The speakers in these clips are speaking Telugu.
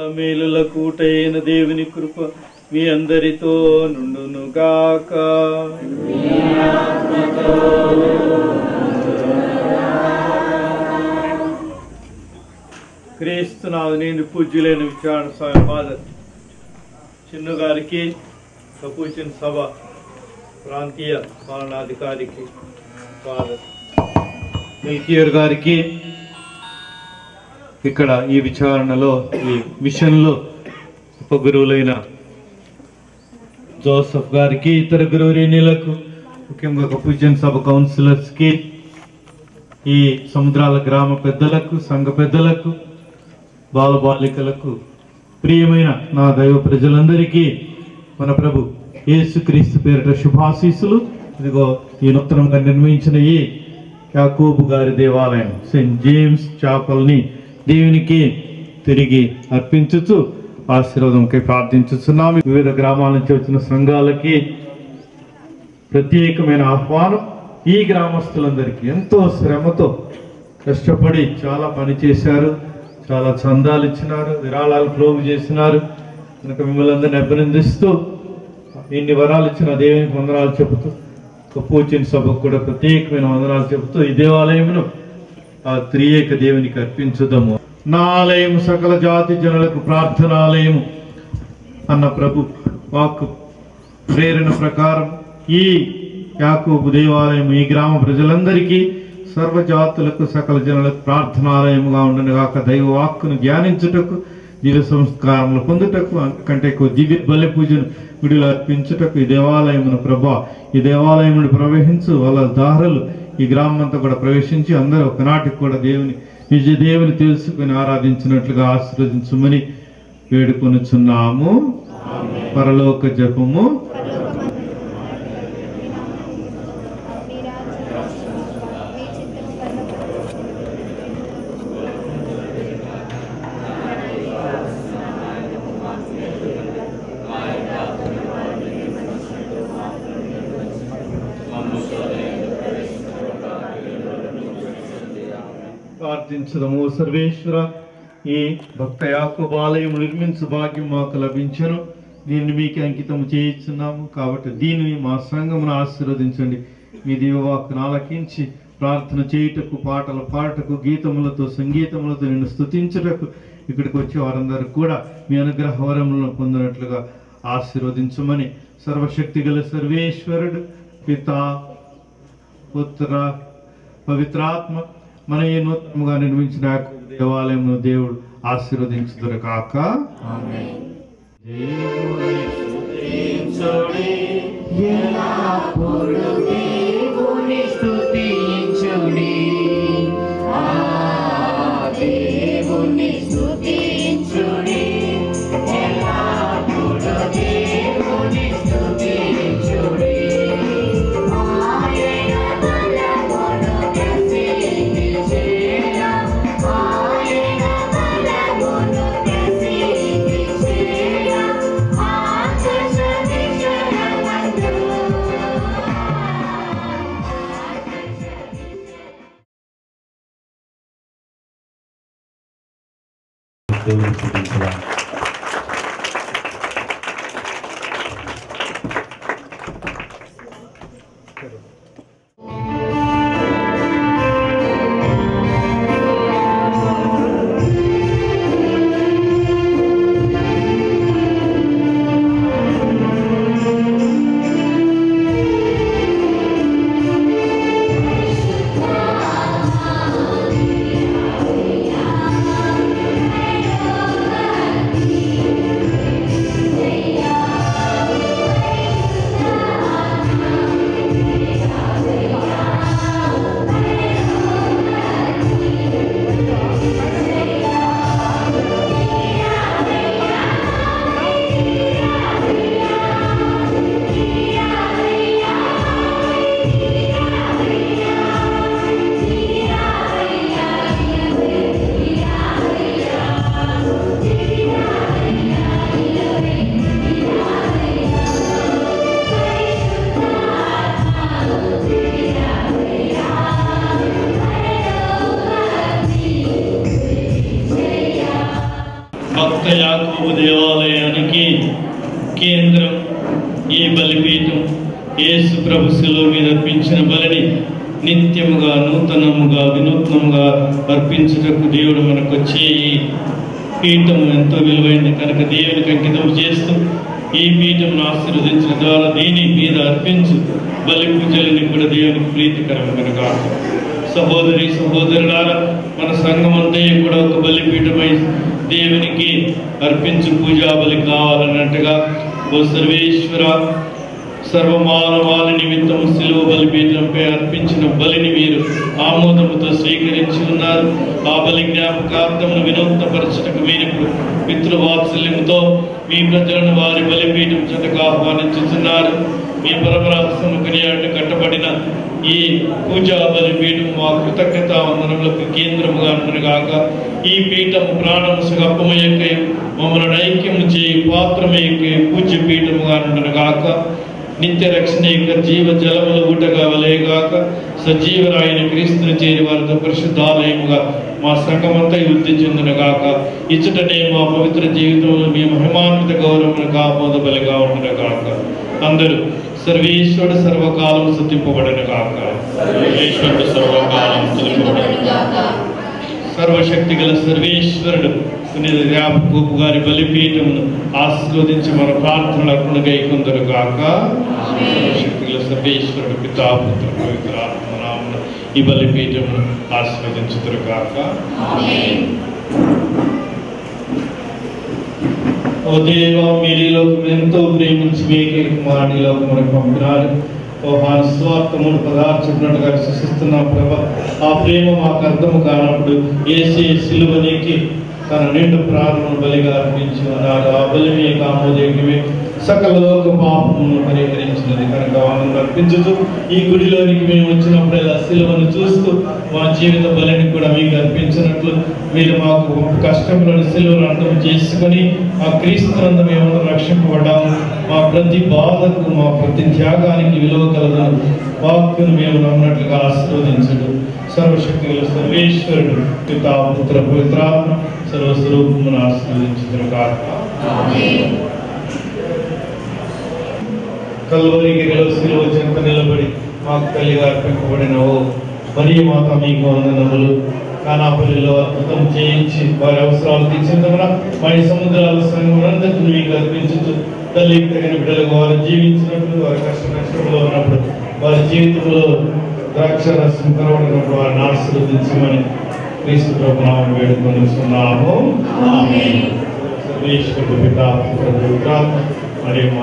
మేలుల కూటైన దేవుని కృప మీ అందరితో నుండును గాక క్రీస్తునాథు నేను పూజ్యులైన విచారణ స్వామి ఫాదర్ చిన్ను గారికి కపూచిన సభ ప్రాంతీయ పాలనాధికారికి ఫాదర్ మిల్కియర్ గారికి ఇక్కడ ఈ విచారణలో ఈ మిషన్లో ఉపగురువులైన జోసఫ్ గారికి ఇతర గురువురేణులకు ముఖ్యంగా కపూజన్ సభ కౌన్సిలర్స్కి ఈ సముద్రాల గ్రామ పెద్దలకు సంఘ పెద్దలకు బాలబాలికలకు ప్రియమైన నా దైవ ప్రజలందరికీ మన ప్రభు యేసుక్రీస్తు పేరిట శుభాశీస్సులు ఇదిగో ఈ నూతనంగా నిర్మించిన ఈ యాకూబు గారి దేవాలయం సెయింట్ జేమ్స్ చాపల్ని దేవునికి తిరిగి అర్పించుచు ఆశీర్వాదంకై ప్రార్థించుతున్నాము వివిధ గ్రామాల నుంచి వచ్చిన సంఘాలకి ప్రత్యేకమైన ఆహ్వానం ఈ గ్రామస్తులందరికీ ఎంతో శ్రమతో కష్టపడి చాలా పని చేశారు చాలా చందాలు ఇచ్చినారు విరాళాలు ప్రోగు చేసినారు కనుక మిమ్మల్ని అందరిని అభినందిస్తూ ఇన్ని వరాలు ఇచ్చిన దేవునికి వందనాలు చెబుతూ ఒక పూచిన సభకు కూడా ప్రత్యేకమైన వందనాలు చెబుతూ ఈ దేవాలయమును ఆ త్రియేక దేవునికి అర్పించుదాము నా ఆలయం సకల జాతి జనులకు ప్రార్థనాలయము అన్న ప్రభు వాక్కు ప్రేరణ ప్రకారం ఈ యాకోబు దేవాలయం ఈ గ్రామ ప్రజలందరికీ సర్వజాతులకు సకల జనులకు ప్రార్థనాలయముగా ఉండను గాక దైవ వాక్కును ధ్యానించుటకు దివ్య సంస్కారములు పొందుటకు అంతకంటే ఎక్కువ దివ్య బలి పూజను గుడిలో అర్పించుటకు ఈ దేవాలయమును ప్రభా ఈ దేవాలయమును ప్రవహించు వాళ్ళ దారులు ఈ గ్రామం అంతా కూడా ప్రవేశించి అందరూ ఒకనాటికి కూడా దేవుని నిజ దేవుని తెలుసుకుని ఆరాధించినట్లుగా ఆశీర్వదించమని వేడుకొనుచున్నాము పరలోక జపము ప్రార్థించదము సర్వేశ్వర ఈ భక్త యాకోబు ఆలయం నిర్మించు భాగ్యం మాకు లభించను దీన్ని మీకు అంకితం చేయించున్నాము కాబట్టి దీనిని మా సంఘమును ఆశీర్వదించండి మీ దీవవాక్కును ఆలకించి ప్రార్థన చేయుటకు పాటలు పాటకు గీతములతో సంగీతములతో నిన్ను స్తుతించుటకు ఇక్కడికి వచ్చే వారందరూ కూడా మీ అనుగ్రహ వరములను పొందినట్లుగా ఆశీర్వదించమని సర్వశక్తి గల సర్వేశ్వరుడు పితా పుత్ర పవిత్రాత్మ మన ఈ నూతనముగా నిర్మించిన యాకోబు దేవాలయమును దేవుడు ఆశీర్వదించుదురు కాక దేవుని స్తుతించుడి. ఎల్లప్పుడు దేవుని స్తుతించుడి. ఆ దేవుని స్తుతించుడి. ఎల్లప్పుడు దేవుని స్తుతించుడి. ఆయన బలమును ప్రసిద్ధించేయ. ఆయన బలమును ప్రసిద్ధించేయ. ఆకాశ దిశలమందు. దేవుని స్తుతించుదాం. ఆ యాకోబు దేవాలయానికి కేంద్రం ఈ బలిపీఠం యేసు ప్రభు శిలువ మీద అర్పించిన బలిని నిత్యముగా నూతనముగా వినూత్నముగా అర్పించుటకు దేవుడు మనకు వచ్చే ఈ పీఠం ఎంతో విలువైంది కనుక దేవునికి అంకితం చేస్తూ ఈ పీఠంను ఆశీర్వదించిన ద్వారా దీని మీద అర్పించు బలి పూజలని కూడా దేవునికి ప్రీతికరం కనుక సహోదరి సహోదరులారా మన సంఘం అంతా కూడా ఒక బలిపీఠమై దేవునికి అర్పించు పూజా బలి కావాలన్నట్టుగా ఓ సర్వేశ్వర సర్వమానవాల నిమిత్తం శిలువ బలిపీఠంపై అర్పించిన బలిని మీరు ఆమోదముతో స్వీకరించి ఉన్నారు ఆ బలి జ్ఞాపకార్థమును వినూత్నపరచుటకు మీరు పితృవాత్సల్యముతో మీ ప్రజలను వారి బలిపీఠం చెంతకు ఆహ్వానించుతున్నారు మీ పరమరాసము కనియాడు కట్టబడిన ఈ పూజా బలిపీఠం మా కృతజ్ఞత వందనములకు కేంద్రముగా గాక ఈ పీఠం ప్రాణము సుగప్పమయ్యక మమ్మల్ని ఐక్యము చేయి పాత్రమయ్యక పూజ్య పీఠముగా గాక నిత్య రక్షణ యొక్క జీవ జలములు ఊటగా వలేగాక సజీవరాయన క్రీస్తుని చేరి వారితో పరిశుద్ధాలయముగా మా సంఘమంతా వృద్ధి చెందునగాక ఇచ్చటనే మా పవిత్ర జీవితంలో మీ మహిమాన్విత గౌరవమును కాపోద బలిగా ఉండునగాక అందరూ సర్వేశ్వరుడు సర్వకాలం స్థుతింపబడను గాక సర్వేశ్వరుడు సర్వకాలం స్థుతింపబడను సర్వశక్తి గల సర్వేశ్వరుడు పునీత జ్ఞాపకూపు గారి బలిపీఠమును ఆశీర్వదించి మన ప్రార్థనలు అర్పణ గైకొందరు గాక సర్వశక్తి గల సర్వేశ్వరుడు పితాపుత్ర పవిత్ర ఆత్మ నామమున ఈ బలిపీఠమును ఆశీర్వదించుదురు గాక ఓ దేవా మీరు ఈ లోకం ఎంతో ప్రేమించి మీకే కుమారునిలోకి మనకు పంపినారు ఓ ఆ స్వార్థమును పదార్చుకున్నట్టుగా విశ్వసిస్తున్నాం ప్రభా ఆ ప్రేమ మాకు అర్థము కానప్పుడు ఏసే సిలువనికి తన నిండు ప్రాణమును బలిగా అర్పించి ఉన్నారు ఆ బలి మీకు ఆమోదయోగ్యమే సకల లోక పాపమును పరిహరించినది కనుక ఆనందం అర్పించుతూ ఈ గుడిలోనికి మేము వచ్చినప్పుడు ఇలా సిలువను చూస్తూ మా జీవిత బలిని కూడా మీకు అర్పించినట్లు మీరు మాకు కష్టంలోని సిలువను అర్థం చేసుకొని ఆ క్రీస్తునందు మేము రక్షింపబడ్డాము మా ప్రతి బాధకు మా ప్రతి త్యాగానికి విలువ కలదు వాక్కును మేము నమ్మినట్లుగా ఆశీర్వదించడు సర్వశక్తి గల సర్వేశ్వరుడు పితా పుత్ర పవిత్రాత్మ సర్వస్వరూపమును ఆశీర్వదించుదురు కాక కల్వరి గిరిలో శిలువ చెంత నిలబడి మాకు తల్లిగా అర్పింపబడిన ఓ మరియు మాత మీకు వందనములు కానాపల్లిలో అద్భుతం చేయించి వారి అవసరాలు తీర్చిందమన మరి సముద్రాల సంఘమునంతటిని మీకు అర్పించుతూ తల్లికి తగిన బిడ్డలకు వారు జీవించినట్లు వారి కష్ట నష్టంలో ఉన్నప్పుడు వారి జీవితంలో ద్రాక్ష రసం కనబడినప్పుడు వారిని ఆశీర్వదించమని క్రీస్తు ప్రభు నామం వేడుకొనిస్తున్నాము సర్వేశ్వరుడు పితా పుత్ర పవిత్రాత్మ మరియు మా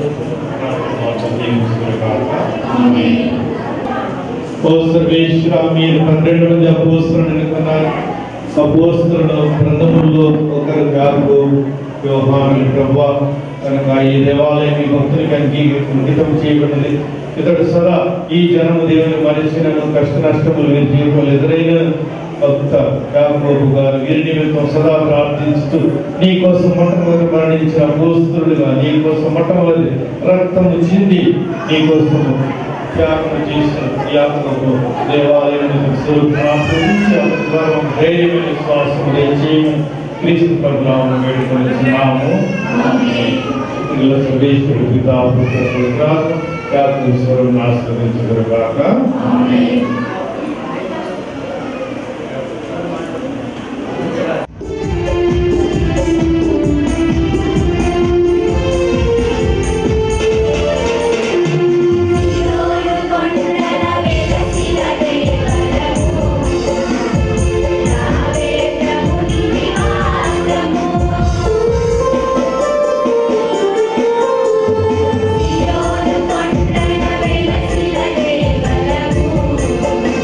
ఓ సర్వేశ్వర మీరు పన్నెండు మంది అపోస్తులను ఎన్నుకున్నారు అపోస్తులను బృందముల్లో ఒకరు వ్యాపు వ్యవహారం ప్రభా కనుక ఈ దేవాలయం మీ భక్తులకి అంగీ అంకితం చేయబడింది ఇతడు సదా ఈ జనము దేవుని మనిషినను కష్ట నష్టములు వీరి జీవితంలో ఎదురైన భక్త యాకోబు గారు వీరి నిమిత్తం సదా ప్రార్థించుతూ నీ కోసం మొట్టమొదటి మరణించిన అపోస్తులుగా నీ కోసం మొట్టమొదటి రక్తము చింది నీ కోసం త్యాగం చేసిన యాత్రకు దేవాలయం ధైర్యం విశ్వాసం దయచేయమని క్రీస్తు ప్రభునామం వేడుకొనిస్తున్నాము సర్వేశ్వరుడు పితా పుత్ర పవిత్ర యాత్రీశ్వరుని ఆశీర్వదించుగాక ఈరోజు కొండల వెలసిన దేవరము నావేద్రముని నివాసము ఈరోజు కొండల వెలసిన దేవరము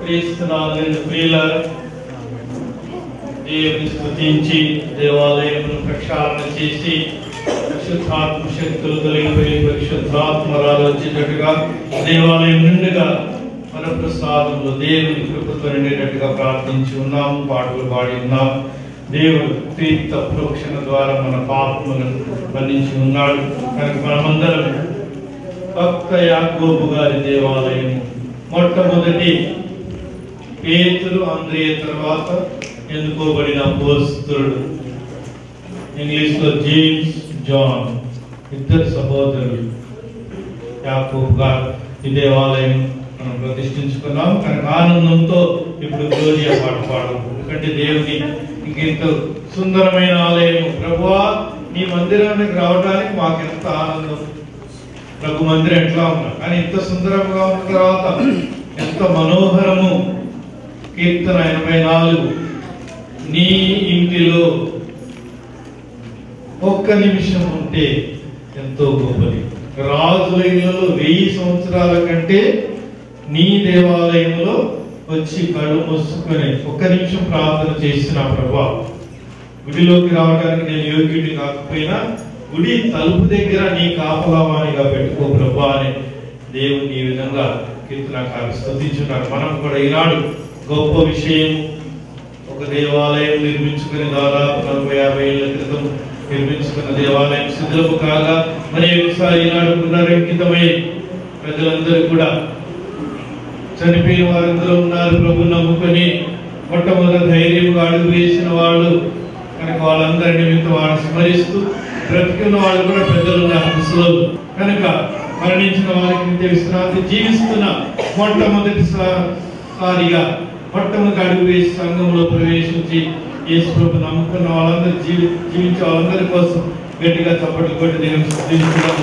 క్రీస్తునాథుని ప్రియులారా దేవుని స్తుతించి దేవాలయమును ప్రక్షాళన చేసి పరిశుద్ధాత్మ శక్తులు కలిగిపోయి పరిశుద్ధాత్మరాలు వచ్చేటట్టుగా దేవాలయం నిండుగా మన ప్రసాదంలో దేవుని కృపతో నిండేటట్టుగా ప్రార్థించి ఉన్నాము పాటలు పాడి ఉన్నాము దేవుడు తీర్థ ప్రోక్షణ ద్వారా మన పాపములను మన్నించి ఉన్నాడు కనుక మనమందరం భక్త యాకోబు గారి దేవాలయం మొట్టమొదటి పేతురు అంద్రియ తర్వాత ఎన్నుకోబడిన అపోస్తుడు ఇంగ్లీష్ లో జేమ్స్ జాన్ ఇద్దరు సహోదరులు యాకోబు గారు ఈ దేవాలయం మనం ప్రతిష్ఠించుకున్నాం కనుక ఆనందంతో ఇప్పుడు గ్లోరియా పాట పాడము ఎందుకంటే దేవుని ఇంకెంత సుందరమైన ఆలయం ప్రభువా నీ మందిరానికి రావడానికి మాకు ఎంత ఆనందం ప్రభు మందిరం ఎట్లా ఉన్నా కానీ ఇంత సుందరంగా ఉన్న తర్వాత ఎంత మనోహరము కీర్తన ఎనభై నాలుగు నీ ఇంటిలో ఒక్క నిమిషం ఉంటే ఎంతో గొప్పది రాజుల ఇళ్లలో వెయ్యి సంవత్సరాల కంటే నీ దేవాలయంలో వచ్చి కళ్ళు మూసుకొని ఒక్క నిమిషం ప్రార్థన చేసిన ప్రభా గుడిలోకి రావడానికి నేను యోగ్యుడి కాకపోయినా గుడి తలుపు దగ్గర నీ కాపలావానిగా పెట్టుకో ప్రభా అని దేవుని ఈ విధంగా కీర్తనకారు స్థుతించున్నారు మనం కూడా ఈనాడు గొప్ప విషయం ఒక దేవాలయం నిర్మించుకుని దాదాపు నలభై యాభై ఏళ్ల క్రితం నిర్మించుకున్న దేవాలయం శిథిలపు కాగా మరి ఒకసారి ఈనాడు పునరంకితమై ప్రజలందరూ కూడా చనిపోయిన వారందరూ ఉన్నారు ప్రభు నమ్ముకొని మొట్టమొదటి ధైర్యంగా అడుగు వేసిన వాళ్ళు కనుక వాళ్ళందరి నిమిత్తం వాళ్ళని స్మరిస్తూ బ్రతికిన వాళ్ళు కూడా పెద్దలు ఉన్నారు ముసలు కనుక మరణించిన వారికి నిత్య విశ్రాంతి జీవిస్తున్న మొట్టమొదటి సా- సారిగా మొట్టమొదటి అడుగు వేసి సంఘంలో ప్రవేశించి యేసు ప్రభు నమ్ముకున్న వాళ్ళందరూ జీవి జీవించే వాళ్ళందరి కోసం గట్టిగా చప్పట్లు కొట్టి దేవుని స్తుతించుదాం.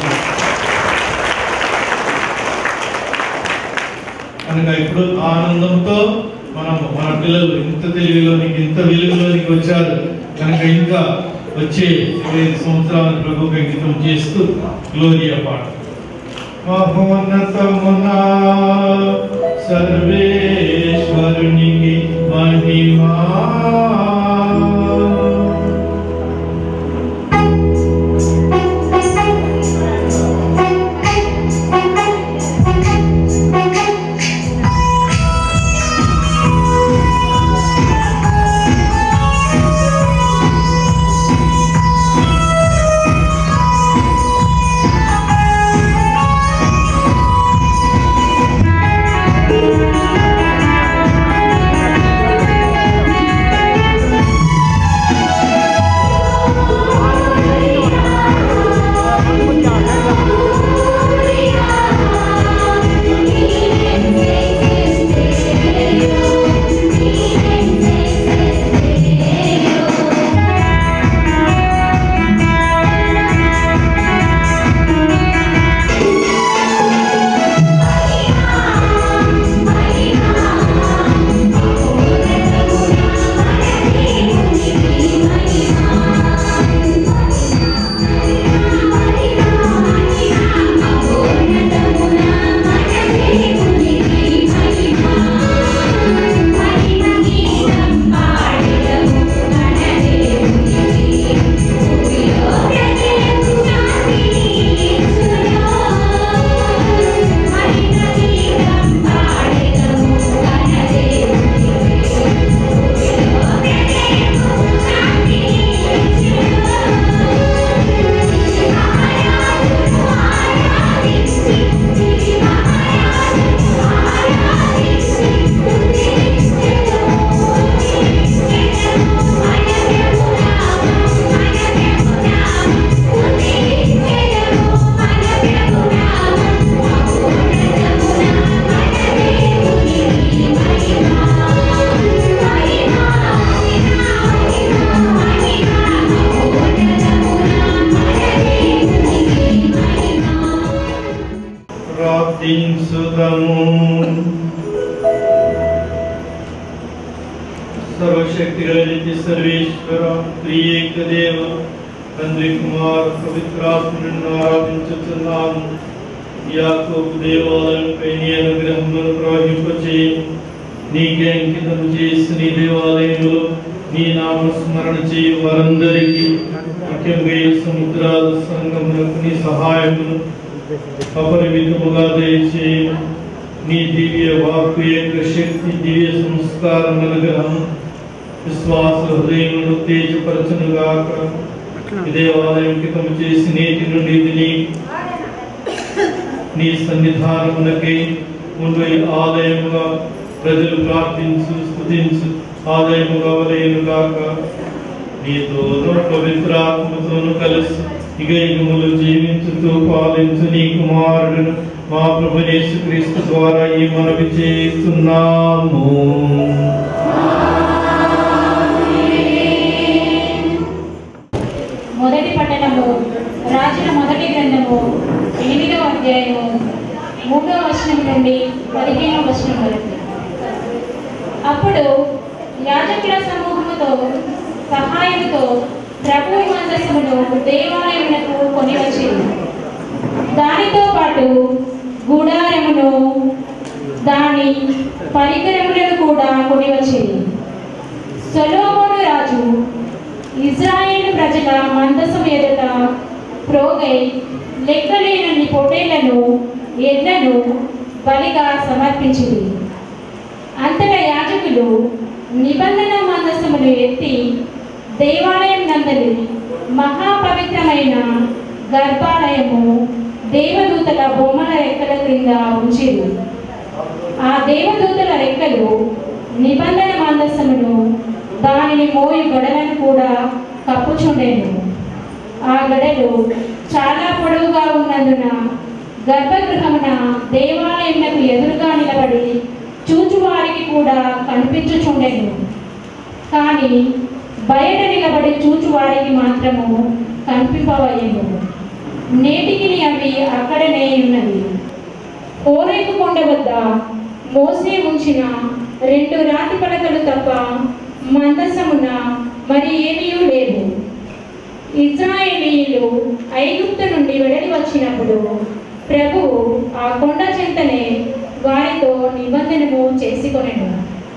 కనుక ఇప్పుడు ఆనందంతో మనం మన పిల్లలు ఇంత తెలివిలోనికి ఇంత వెలుగులోనికి వచ్చారు కనుక ఇంకా వచ్చే ఇరవై ఐదు సంవత్సరాల ప్రభుకి అంకితం చేస్తూ గ్లోరియా పాట మహోన్నతమునా సర్వేశ్వరునికి మహిమా ప్రార్థించుదము సర్వశక్తి కలిగి సర్వేశ్వర త్రియేక దేవ తండ్రి కుమార్ పవిత్రాత్మను ఆరాధించుతున్నాము యాకోబు దేవాలయంపై నీ అనుగ్రహమును ప్రవహింపచేయి నీకే అంకితం చేసి నీ దేవాలయంలో నీ నామస్మరణ చేయు వారందరికీ ముఖ్యంగా ఈ సముద్రాల సంఘములకు నీ సహాయమును అపరిమితముగా దయచేయు నీ దివ్య వాక్కు యొక్క శక్తి దివ్య సంస్కారం అనుగ్రహం విశ్వాస హృదయమును తేజపరచునుగాక ఈ దేవాలయం కితం చేసి నేటి నుండి ఇది నీ నీ సన్నిధానమునకై ముందు ఈ ఆలయముగా ప్రజలు ప్రార్థించు స్తుతించు ఆలయముగా వలయనుగాక నీతోనూ పవిత్రాత్మతోనూ కలిసి ఇక యుగములు జీవించుతూ పాలించు నీ కుమారుడును మా ప్రభు యేసుక్రీస్తు ద్వారా ఈ మనవి చేస్తున్నాము మొదటి పట్టణము రాజుల మొదటి గ్రంథము ఎనిమిదవ అధ్యాయము మూడవ వచనం నుండి పదిహేనవ వచనం వరకు అప్పుడు యాజకుల సమూహముతో సహాయంతో ప్రభు మందసమును దేవాలయమునకు కొని వచ్చింది దానితో పాటు గుడారమును దాని పరికరములను కూడా కొని వచ్చింది సొలోమోను రాజు ఇజ్రాయేలు ప్రజల మందసం ఎదుట ప్రోగై లెక్కలేనన్ని పొటేళ్లను ఎడ్లను బలిగా సమర్పించింది అంతటా యాజకులు నిబంధన మందసమును ఎత్తి దేవాలయం నందలి మహాపవిత్రమైన గర్భాలయము దేవదూతల బొమ్మల రెక్కల క్రింద ఉంచిరు ఆ దేవదూతల రెక్కలు నిబంధన మందసమును దానిని మోయి గడలను కూడా కప్పుచుండెను ఆ గడలు చాలా పొడవుగా ఉన్నందున గర్భగృహమున దేవాలయమునకు ఎదురుగా నిలబడి చూచువారికి కూడా కనిపించుచుండెను కానీ బయట నిలబడి చూచువారికి మాత్రము కనిపింపవయ్యను నేటికి అవి అక్కడనే ఉన్నది ఓరేకు కొండ వద్ద మోసే ఉంచిన రెండు రాతి పలకలు తప్ప మందసమున మరి ఏమీ లేవు ఇజ్రాయేలీయులు ఐగుప్తు నుండి వెడలి వచ్చినప్పుడు ప్రభువు ఆ కొండ చెంతనే వారితో నిబంధనము చేసుకొనెను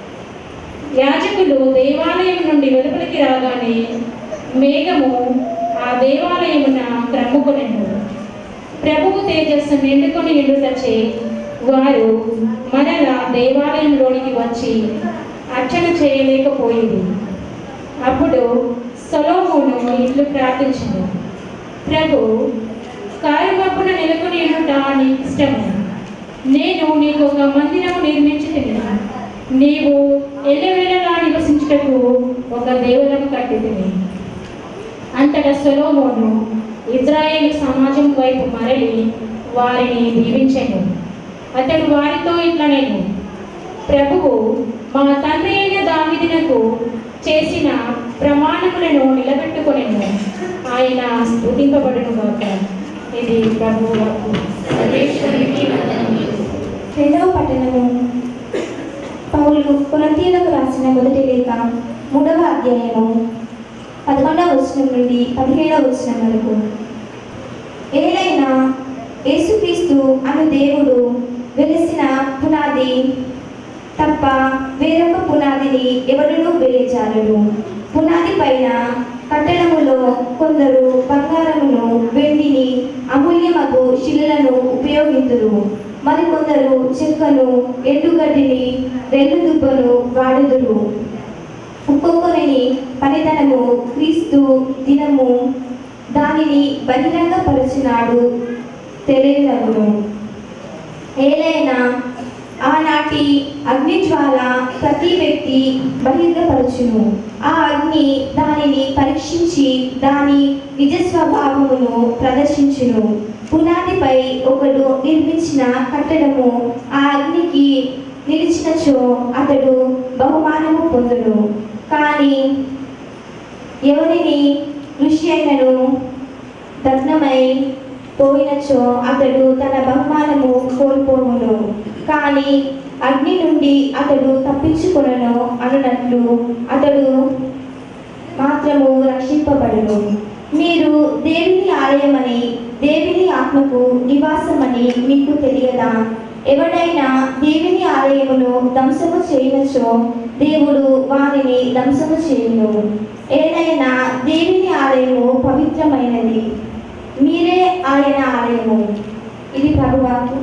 యాజకులు దేవాలయం నుండి వెలుపలికి రాగానే మేఘము ఆ దేవాలయమున క్రమ్ముకొనెను ప్రభువు తేజస్సు నిండుకొని ఎండుటచే వారు మరలా దేవాలయంలోనికి వచ్చి అర్చన చేయలేకపోయింది అప్పుడు సొలోమోను ఇల్లు ప్రార్థించింది ప్రభు కారుమప్పున నెలకొని ఉండుట నీకు ఇష్టము నేను నీకు ఒక మందిరము నిర్మించి తిన్నా నీవు ఎల్లవేళలా నివసించుటకు ఒక దేవాలయం కట్టితిని అంతటా సొలోమోను ఇజ్రాయేలు సమాజం వైపు మరలి వారిని దీవించాను అతడు వారితో ఇట్లా నేను ప్రభువు మా తండ్రి అయిన దావిదినకు చేసిన ప్రమాణములను నిలబెట్టుకొనెను ఆయన స్థుతింపబడును గాక ఇది ప్రభు వాక్కు. సర్వేశ్వరునికి వందనములు రెండవ పట్టణము పౌలు కొరంతీయులకు రాసిన మొదటి లేఖ మూడవ అధ్యాయము పదకొండవ వచనం నుండి పదిహేడవ వచనం వరకు ఏలైనా యేసుక్రీస్తు అను దేవుడు వెలిసిన పునాది తప్ప వేరొక పునాదిని ఎవరునూ వేయజాలరు పునాది పైన కట్టడములో కొందరు బంగారమును వెండిని అమూల్యమగు శిలలను ఉపయోగింతురు మరికొందరు చెక్కను ఎండుగడ్డిని రెల్లు దుబ్బను వాడుదురు ఒక్కొక్కరిని పనితనము క్రీస్తు దినము దానిని బహిరంగపరచినాడు తెలియనగును ఏలైనా ఆనాటి అగ్నిజ్వాల ప్రతి వ్యక్తి బహిర్గపరచును ఆ అగ్ని దానిని పరీక్షించి దాని నిజ స్వభావమును ప్రదర్శించును పునాదిపై ఒకడు నిర్మించిన కట్టడము ఆ అగ్నికి నిలిచినచో అతడు బహుమానము పొందును కానీ ఎవరిని కృషి అయినను దగ్నమై పోయినచో అతడు తన బహుమానము కోల్పోవును కానీ అగ్ని నుండి అతడు తప్పించుకొనను అనునట్లు అతడు మాత్రము రక్షింపబడును మీరు దేవుని ఆలయమని దేవుని ఆత్మకు నివాసమని మీకు తెలియదా ఎవడైనా దేవుని ఆలయమును ధ్వంసము చేయనచో దేవుడు వారిని ధ్వంసము చేయును ఏదైనా దేవుని ఆలయము పవిత్రమైనది మీరే ఆయన ఆలయము ఇది ప్రభువాకు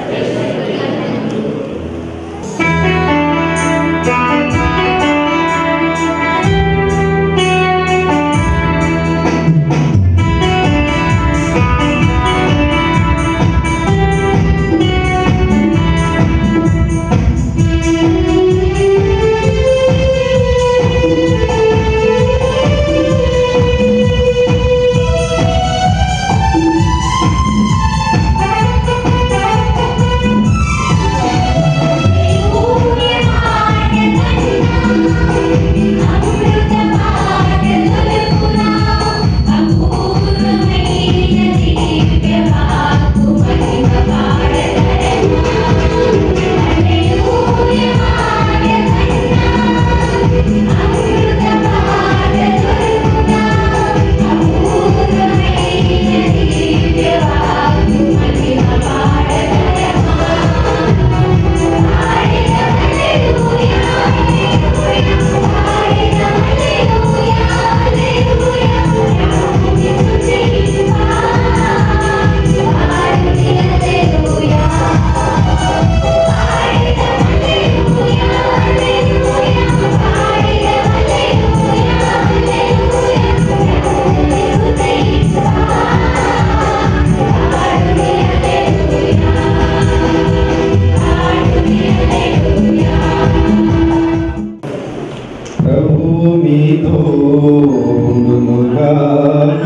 ప్రభు మీతో ఉండునుగాక.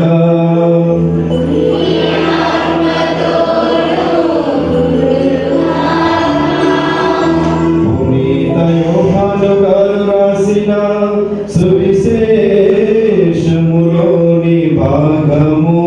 పునీత యోహాను గారు రాసిన సువిశేషములోని భాగము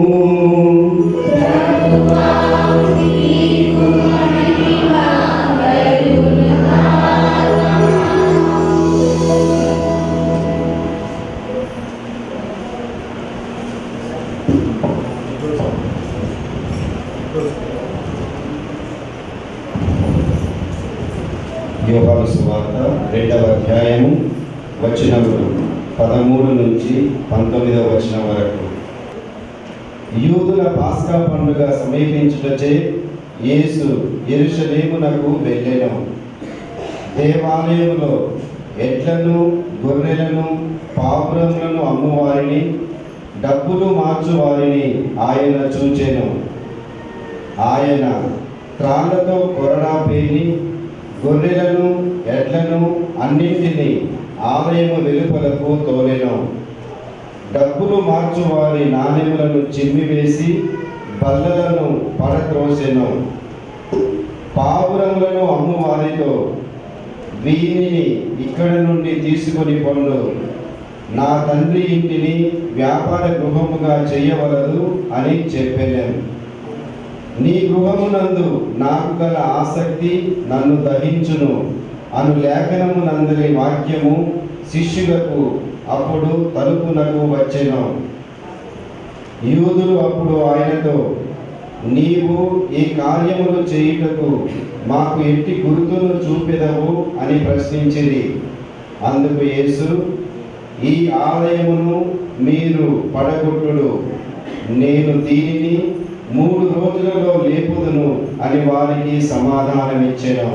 యోహాను సువార్త రెండవ అధ్యాయము వచనములు పదమూడు నుంచి పంతొమ్మిదవ వచనం వరకు యూదుల పాస్కా పండుగ సమీపించుటచే యేసు యెరూషలేమునకు వెళ్ళెను దేవాలయములో ఎడ్లను గొర్రెలను పాపురములను అమ్మువారిని డబ్బులు మార్చువారిని ఆయన చూచెను ఆయన త్రాళ్లతో కొరడా పేని గొర్రెలను ఎడ్లను అన్నింటినీ ఆలయము వెలుపలకు తోలెను డబ్బులు మార్చువారి నాణెములను చిమ్మివేసి బల్లలను పడత్రోసెను పావురములను అమ్మువారితో వీనిని ఇక్కడ నుండి తీసుకొని పొండు నా తండ్రి ఇంటిని వ్యాపార గృహముగా చేయవలదు అని చెప్పాను నీ గృహమునందు నాకు గల ఆసక్తి నన్ను దహించును అను లేఖనమునందరి వాక్యము శిష్యులకు అప్పుడు తలుపునకు వచ్చెను యూదులు అప్పుడు ఆయనతో నీవు ఈ కార్యములు చేయుటకు మాకు ఎట్టి గుర్తును చూపెదవు అని ప్రశ్నించిరి అందుకు యేసు ఈ ఆలయమును మీరు పడగొట్టుడు నేను దీనిని మూడు రోజులలో లేపుదును అని వారికి సమాధానమిచ్చెను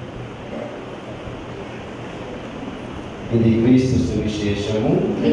ఇది క్రీస్తు సువిశేషము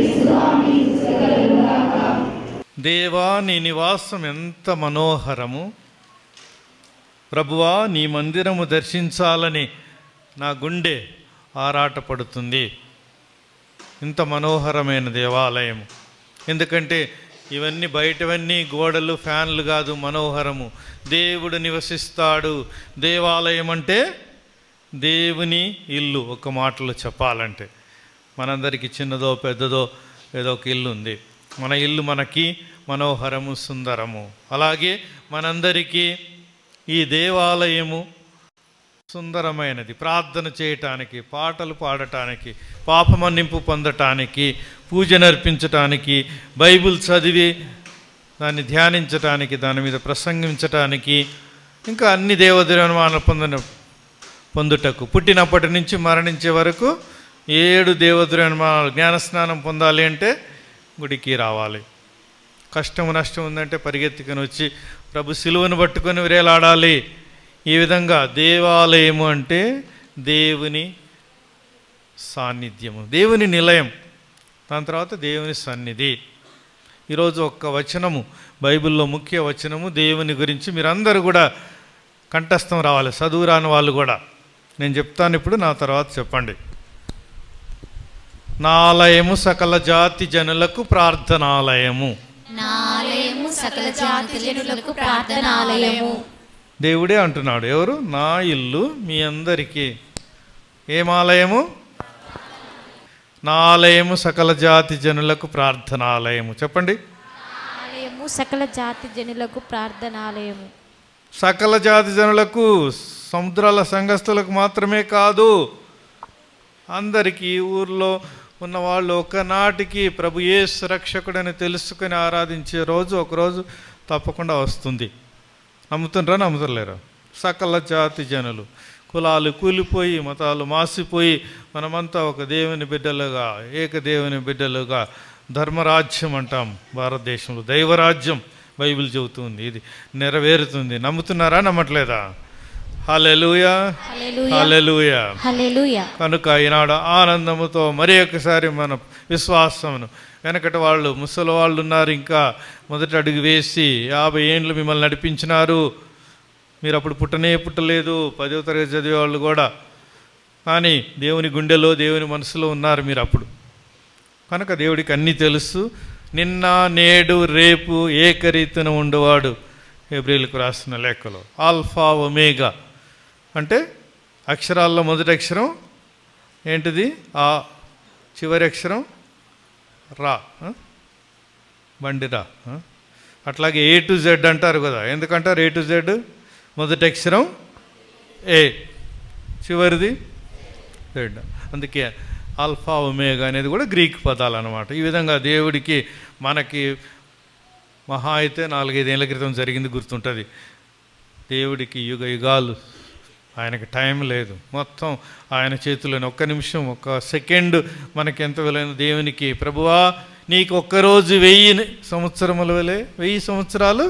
దేవా నీ నివాసం ఎంత మనోహరము ప్రభువా నీ మందిరము దర్శించాలని నా గుండె ఆరాటపడుతుంది ఇంత మనోహరమైన దేవాలయం ఎందుకంటే ఇవన్నీ బయటవన్నీ గోడలు ఫ్యాన్లు కాదు మనోహరము దేవుడు నివసిస్తాడు దేవాలయం అంటే దేవుని ఇల్లు ఒక మాటలో చెప్పాలంటే మనందరికీ చిన్నదో పెద్దదో ఏదో ఒక ఇల్లు ఉంది మన ఇల్లు మనకి మనోహరము సుందరము అలాగే మనందరికీ ఈ దేవాలయము సుందరమైనది ప్రార్థన చేయటానికి పాటలు పాడటానికి పాపమన్నింపు పొందటానికి పూజ నర్పించటానికి బైబిల్ చదివి దాన్ని ధ్యానించటానికి దాని మీద ప్రసంగించటానికి ఇంకా అన్ని దేవదుర్మానాలు పొందిన పొందుటకు పుట్టినప్పటి నుంచి మరణించే వరకు ఏడు దేవదుర్మానాలు జ్ఞానస్నానం పొందాలి అంటే గుడికి రావాలి కష్టము నష్టం ఉందంటే పరిగెత్తుకొని వచ్చి ప్రభు సిలువను పట్టుకొని విరేలాడాలి ఈ విధంగా దేవాలయము అంటే దేవుని సాన్నిధ్యము దేవుని నిలయం దాని తర్వాత దేవుని సన్నిధి ఈరోజు ఒక్క వచనము బైబిల్లో ముఖ్య వచనము దేవుని గురించి మీరందరూ కూడా కంఠస్థం రావాలి చదువు రాని వాళ్ళు కూడా నేను చెప్తాను ఇప్పుడు నా తర్వాత చెప్పండి నా ఆలయము సకల జాతి జనులకు ప్రార్థనాలయము నాలయము సకల జాతి జనులకు ప్రార్థనాలయము దేవుడే అంటున్నాడు ఎవరు నా ఇల్లు మీ అందరికీ ఏం ఆలయము నా ఆలయము సకల జాతి జనులకు ప్రార్థనాలయము చెప్పండి ఆలయము సకల జాతి జనులకు ప్రార్థనాలయము సకల జాతి జనులకు సముద్రాల సంఘస్థులకు మాత్రమే కాదు అందరికీ ఊర్లో ఉన్న వాళ్ళు ఒకనాటికి ప్రభు ఏ సురక్షకుడని తెలుసుకొని ఆరాధించే రోజు ఒకరోజు తప్పకుండా వస్తుంది నమ్ముతుండ్రా నమ్ముతలేరా సకల జాతి జనులు కులాలు కూలిపోయి మతాలు మాసిపోయి మనమంతా ఒక దేవుని బిడ్డలుగా ఏకదేవుని బిడ్డలుగా ధర్మరాజ్యం అంటాం భారతదేశంలో దైవరాజ్యం బైబిల్ చెబుతుంది ఇది నెరవేరుతుంది నమ్ముతున్నారా నమ్మట్లేదా హల్లెలూయా హల్లెలూయా హల్లెలూయా హల్లెలూయా కనుక ఈనాడు ఆనందముతో మరి ఒకసారి మన విశ్వాసమును వెనకటి వాళ్ళు ముసలి వాళ్ళు ఉన్నారు ఇంకా మొదటి అడుగు వేసి యాభై ఏండ్లు మిమ్మల్ని నడిపించినారు మీరు అప్పుడు పుట్టనే పుట్టలేదు పదవ తరగతి చదివే వాళ్ళు కూడా కానీ దేవుని గుండెలో దేవుని మనసులో ఉన్నారు మీరు అప్పుడు కనుక దేవుడికి అన్నీ తెలుసు నిన్న నేడు రేపు ఏకరీతిన ఉండేవాడు ఏప్రిల్కు రాసిన లేఖలో ఆల్ఫా ఒమేగా అంటే అక్షరాల్లో మొదటి అక్షరం ఏంటిది ఆ చివరి అక్షరం రా ఆ? బండి రా ఆ? అట్లాగే ఏ టు జెడ్ అంటారు కదా ఎందుకంటారు ఏ టు జెడ్ మొదటి అక్షరం ఏ చివరిది జెడ్ అందుకే ఆల్ఫా ఒమేగా అనేది కూడా గ్రీక్ పదాలు అనమాట ఈ విధంగా దేవుడికి మనకి మహా అయితే నాలుగైదేళ్ల క్రితం జరిగింది గుర్తుంటుంది దేవుడికి యుగ యుగాలు ఆయనకి టైం లేదు మొత్తం ఆయన చేతిలోని ఒక్క నిమిషం ఒక్క సెకండ్ మనకి ఎంత విలువైన దేవునికి ప్రభువా నీకు ఒక్కరోజు వెయ్యి సంవత్సరముల వలె వెయ్యి సంవత్సరాలు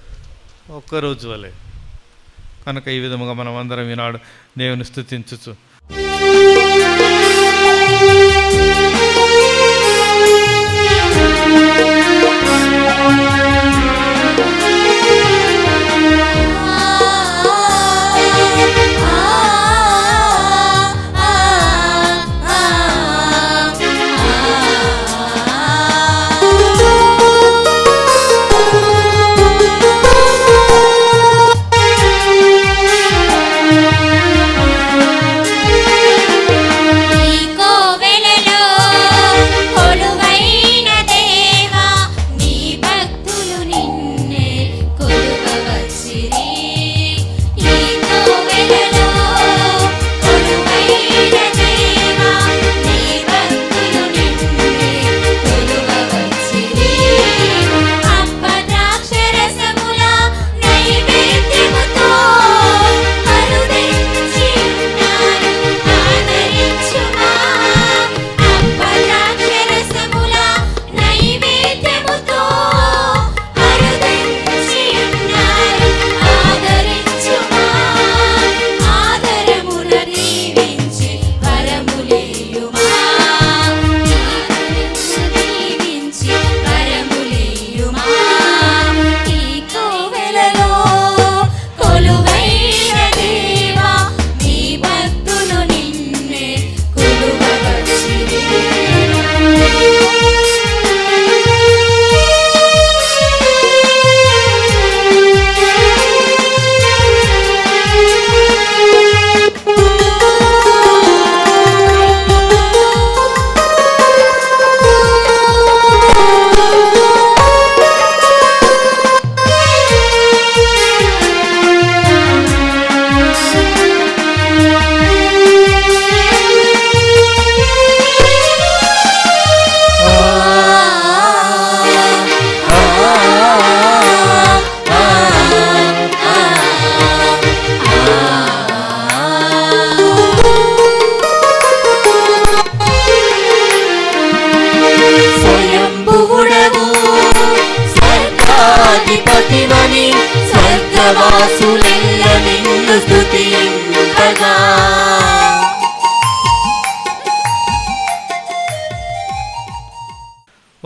ఒక్కరోజు వలె కనుక ఈ విధముగా మనం అందరం ఈనాడు దేవుని స్థుతించచ్చు ఆ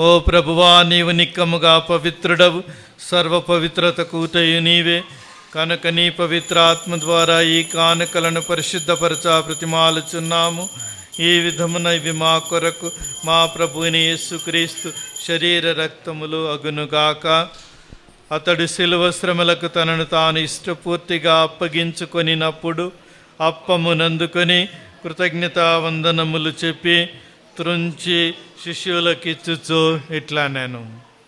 ఓ ప్రభువా నీవు నిక్కముగా పవిత్రుడవు సర్వ పవిత్రత కూటయు నీవే కనుక నీ పవిత్ర ఆత్మ ద్వారా ఈ కానుకలను పరిశుద్ధపరచ ప్రతిమాలుచున్నాము ఈ విధమున ఇవి మా కొరకు మా ప్రభుని యేసుక్రీస్తు శరీర రక్తములు అగునుగాక అతడు శిలువ శ్రమలకు తనను తాను ఇష్టపూర్తిగా అప్పగించుకొనినప్పుడు అప్పమునందుకొని కృతజ్ఞతా వందనములు చెప్పి త్రుంచి శిష్యులకిచ్చుచు ఇట్లా నేను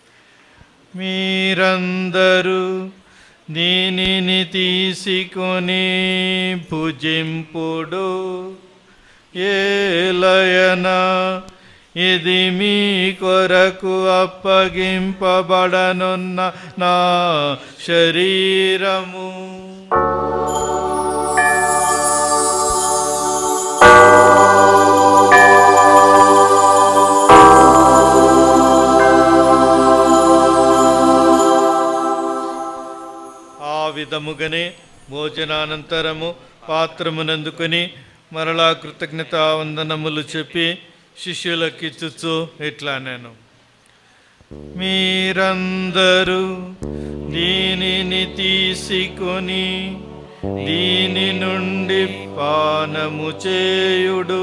మీరందరూ దీనిని తీసుకొని భుజింపుడు ఏలయన ఇది మీ కొరకు అప్పగింపబడనున్న నా శరీరము ఆ విధముగానే భోజనానంతరము పాత్రమునందుకొని మరలా కృతజ్ఞతా వందనములు చెప్పి శిష్యులకిచ్చుచు ఇట్లా నేను మీరందరూ దీనిని తీసుకొని దీని నుండి పానము చేయుడు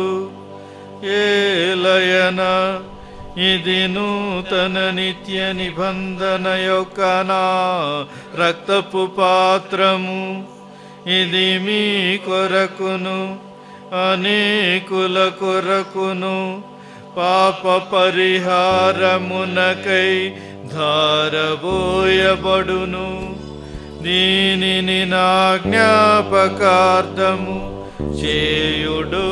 ఏలయన ఇది నూతన నిత్య నిబంధన యొక్క నా రక్తపు పాత్రము ఇది మీ కొరకును అనేకుల కొరకును పాప పరిహారమునకై ధారబోయబడును దీనిని నా జ్ఞాపకార్థము చేయుడు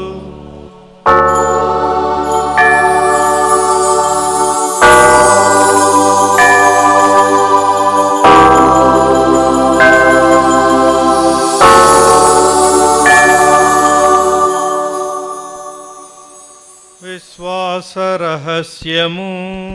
విశ్వాస రహస్యము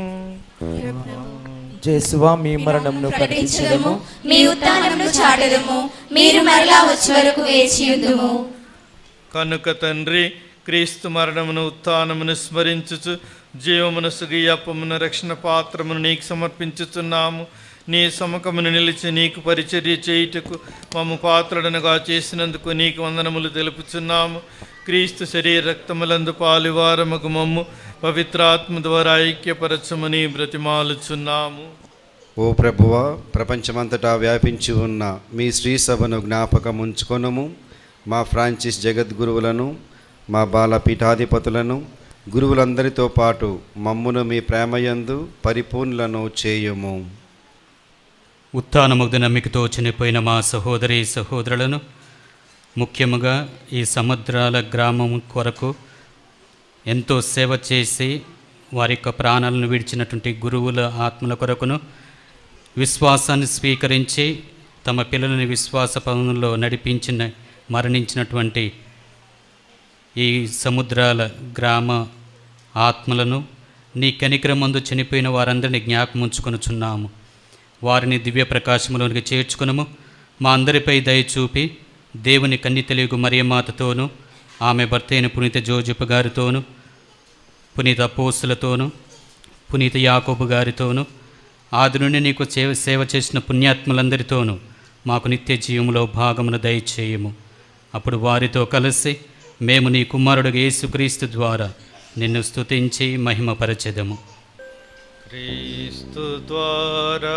జేసువా మీ మరణంను ప్రకటించదము ప్రకటించడము మీ ఉత్థానమును చాటదము మీరు మరలా వచ్చే వరకు వేచియుందుము కనుక తండ్రి క్రీస్తు మరణమును ఉత్థానమును స్మరించుచు జీవమును సుగియప్పమును రక్షణ పాత్రమును నీకు సమర్పించుచున్నాము నీ సముఖమును నిలిచి నీకు పరిచర్య చేయుటకు మమ్ము పాత్రడనుగా చేసినందుకు నీకు వందనములు తెలుపుచున్నాము క్రీస్తు శరీర రక్తములందు పాలువారముకు మమ్ము పవిత్రాత్మ ద్వారా ఐక్యపరచమని బ్రతిమాలుచున్నాము ఓ ప్రభువ ప్రపంచమంతటా వ్యాపించి ఉన్న మీ శ్రీ సభను జ్ఞాపకం ఉంచుకొనుము మా ఫ్రాన్సిస్ జగద్గురువులను మా బాల పీఠాధిపతులను గురువులందరితో పాటు మమ్మును మీ ప్రేమయందు పరిపూర్ణులను చేయుము ఉత్థానముగ్ధ నమ్మికతో చనిపోయిన మా సహోదరి సహోదరులను ముఖ్యముగా ఈ సముద్రాల గ్రామం కొరకు ఎంతో సేవ చేసి వారి యొక్క ప్రాణాలను విడిచినటువంటి గురువుల ఆత్మల కొరకును విశ్వాసాన్ని స్వీకరించి తమ పిల్లలని విశ్వాస పనుల్లో నడిపించిన మరణించినటువంటి ఈ సముద్రాల గ్రామ ఆత్మలను నీ కనికరమందు చనిపోయిన వారందరినీ జ్ఞాపకం ఉంచుకొనుచున్నాము వారిని దివ్య ప్రకాశములోనికి చేర్చుకునము మా అందరిపై దయ చూపి దేవుని కన్ని తెలుగు మరియమాతతోనూ ఆమె భర్త అయిన పునీత జోజప్ప గారితోనూ పునీత అపోస్తులతోనూ పునీత యాకోబు గారితోనూ ఆది నుండి నీకు సేవ సేవ చేసిన పుణ్యాత్మలందరితోనూ మాకు నిత్య జీవములో భాగమును దయచేయము అప్పుడు వారితో కలిసి మేము నీ కుమారుడు యేసుక్రీస్తు ద్వారా నిన్ను స్తుతించి మహిమపరచెదము క్రీస్తు ద్వారా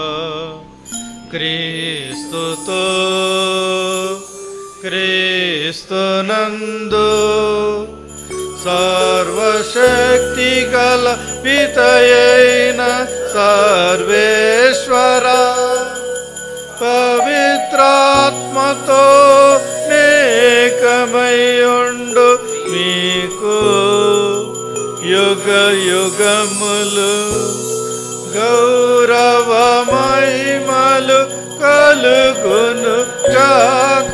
క్రీస్తుతో క్రీస్తునందు సర్వశక్తి గల పితయైన సర్వేశ్వర పవిత్రాత్మతో నేకమయుండు మీకు యుగ యుగములు గౌరవ మహిమలు కలుగును కాక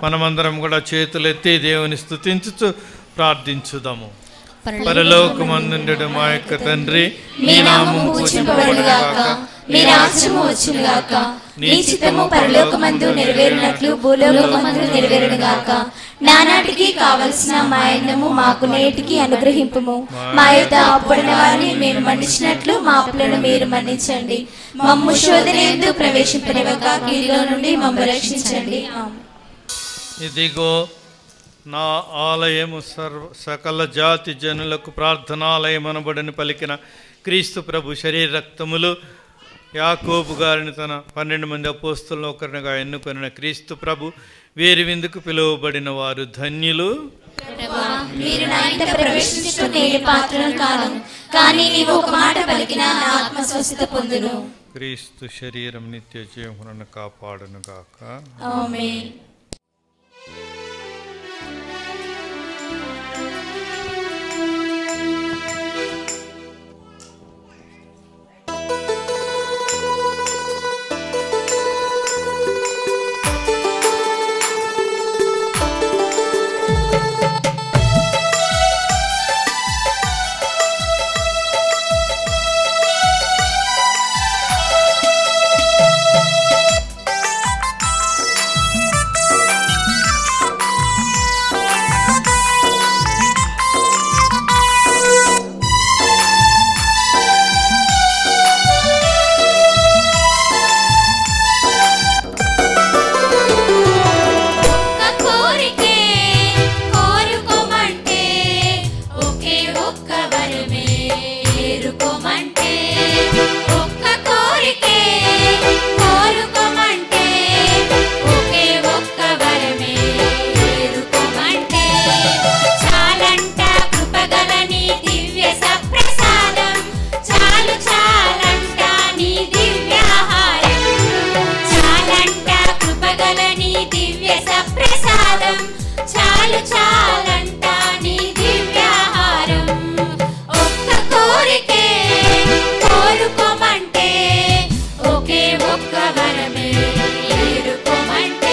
మనమందరం కూడా చేతులెత్తి దేవుని స్తుతించుచు ప్రార్థించుదాము పరలోకమందుండడు మా యొక్క తండ్రి మీ నామము పూజింపబడుగాక మీ రాజ్యము వచ్చునుగాక నీ చిత్తము పరలోకమందు నెరవేరునట్లు భూలోకమందు నెరవేరునుగాక నానాటికి కావలసిన మా అన్నము మాకు నేటికి అనుగ్రహింపుము మా యొక్క అప్పుడిన వారిని మేము మన్నించినట్లు మా అప్పులను మీరు మన్నించండి మమ్ము శోధనేందు ప్రవేశింపనివ్వక కీడులో నుండి మమ్ము రక్షించండి ఆమేన్. ఇదిగో నా ఆలయము సర్వ సకల జాతి జనులకు ప్రార్థనాలయం అనబడని పలికిన క్రీస్తు ప్రభు శరీర రక్తములు యాకోబు గారిని తన పన్నెండు మంది అపోస్తులను ఒకరినిగా ఎన్నుకొనిన క్రీస్తు ప్రభు వీరి విందుకు పిలువబడిన వారు ధన్యులు ప్రభువా, మీరు నా ఇంట ప్రవేశించు నేను పాత్రను కాను కానీ నీవు ఒక మాట పలికిన నా ఆత్మ స్వస్థత పొందును క్రీస్తు శరీరం నిత్య జీవములను కాపాడును గాక ఆమేన్ ఒక్క కోరికే కోరుకోమంటే ఒకే ఒక్క వరమే ఏరుకోమంటే ఒక్క కోరికే కోరుకోమంటే ఒకే ఒక్క వరమే ఏరుకోమంటే చాలంట కృపగలని దివ్య సప్రసాదం చాలు చాలంట నీ దివ్యాహారం చాలంట కృపగలని దివ్య సప్రసాదం చాలు చాలంట నీ దివ్యాహారం ఒక్క కోరికే కోరుకోమంటే ఒకే ఒక్క వరమే ఏరుకోమంటే